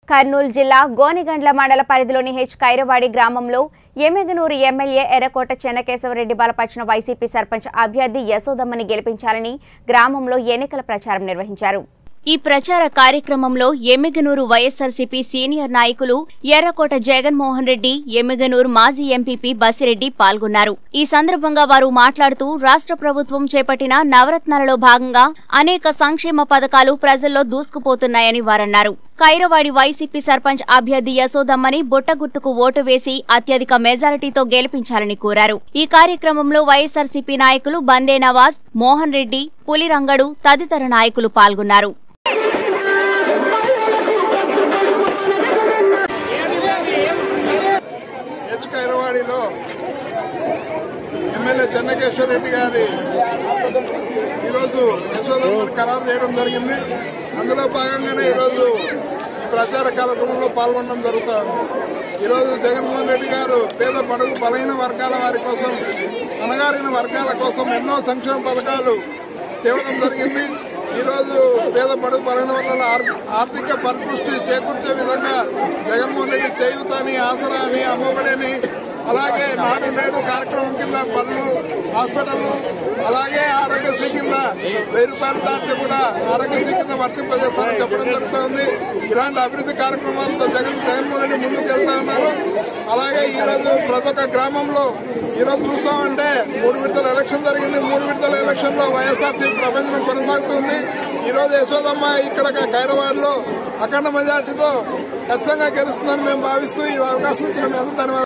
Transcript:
కర్నూలు జిల్లా గోనిగండ్ల మండల పరిధిలోని హెచ్ కైరవాడి గ్రామంలో ఎమ్మెగనూరు ఎమ్మెల్యే ఎర్రకోట చెన్నకేశవరెడ్డి బలపరిచిన వైసీపీ సర్పంచ్ అభ్యర్థి యశోదమ్మని గెలిపించాలని గ్రామంలో ఎన్నికల ప్రచారం నిర్వహించారు ఈ ప్రచార కార్యక్రమంలో ఎమ్మిగనూరు వైఎస్ఆర్సీపీ సీనియర్ నాయకులు ఎర్రకోట జగన్మోహన్ రెడ్డి ఎమ్మిగనూరు మాజీ ఎంపీపీ బసిరెడ్డి పాల్గొన్నారు ఈ సందర్భంగా వారు మాట్లాడుతూ రాష్ట్ర ప్రభుత్వం చేపట్టిన నవరత్నాలలో భాగంగా అనేక సంక్షేమ పథకాలు ప్రజల్లో దూసుకుపోతున్నాయని వారన్నారు కైరవాడి వైసీపీ సర్పంచ్ అభ్యర్థి యశోదమ్మని బుట్ట గుర్తుకు ఓటు వేసి అత్యధిక మెజారిటీతో గెలిపించాలని కోరారు ఈ కార్యక్రమంలో వైఎస్ఆర్సీపీ నాయకులు బందే నవాజ్ మోహన్ రెడ్డి పులిరంగడు తదితర నాయకులు పాల్గొన్నారు హెచ్ కైరవాడిలో ఎమ్మెల్యే చెన్నకేశ్వర రెడ్డి గారి ఈరోజు యశోదమ్మని ఖరారు చేయడం జరిగింది అందులో భాగంగానే ఈరోజు ఈ ప్రచార కార్యక్రమంలో పాల్గొనడం జరుగుతుంది ఈరోజు జగన్మోహన్ రెడ్డి గారు పేద పడుగు బలహీన వర్గాల వారి కోసం అనగారిన వర్గాల కోసం ఎన్నో సంక్షేమ పథకాలు తేవడం జరిగింది ఈరోజు పేద పడుగు బలహీన వర్గాల ఆర్- ఆర్థిక పరిపుష్టి చేకూర్చే విధంగా జగన్మోహన్ రెడ్డి చేయుతని ఆసరా అని అమ్మఒడని అలాగే నాడు నేడు కార్యక్రమం కింద పనులు హాస్పిటల్ అలాగే ఆరోగ్యశ్రీ కింద వెయ్యి రూపాయలు దాటితే కూడా ఆరోగ్యశ్రీ కింద వర్తింపజేస్తామని చెప్పడం జరుగుతుంది ఇలాంటి అభివృద్ధి కార్యక్రమాలతో జగన్ జగన్మోహన్ రెడ్డి ముందుకు వెళ్తా ఉన్నారు అలాగే ఈ రోజు ప్రతి ఒక్క గ్రామంలో ఈ రోజు చూస్తామంటే మూడు విడతల ఎలక్షన్ జరిగింది మూడు విడతల ఎలక్షన్ లో వైఎస్ఆర్సీ ప్రపంచం కొనసాగుతుంది ఈ రోజు యశోదమ్మ ఇక్కడ కైరవాడలో అఖండ మెజార్టీతో ఖచ్చితంగా గెలుస్తుందని మేము భావిస్తూ ఈ అవకాశం ఇచ్చిన మీ అందరూ ధన్యవాదాలు